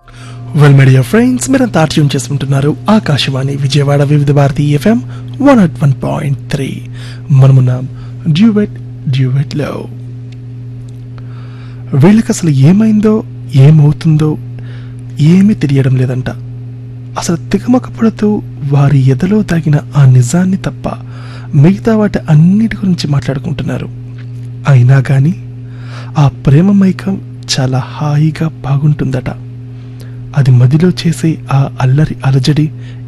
well media friends మీరంతా tune చేసుకుంటున్నారు Akashvani Vijayawada Vividh Bharati FM one at one point three మనమున్నాం duet డ్యూవెట్లో వీళ్ళకి అసలు ఏమైందో ఏమవుతుందో ఏమీ తెలియడం లేదంట అసలు తికమక పడుతూ వారి ఎదలో తగిన ఆ నిజాన్ని తప్ప మిగతా వాటి అన్నిటి గురించి మాట్లాడుకుంటున్నారు అయినా కానీ ఆ ప్రేమ మైకం చాలా హాయిగా బాగుంటుందట అది మదిలో చేసే ఆ అల్లరి అలజడి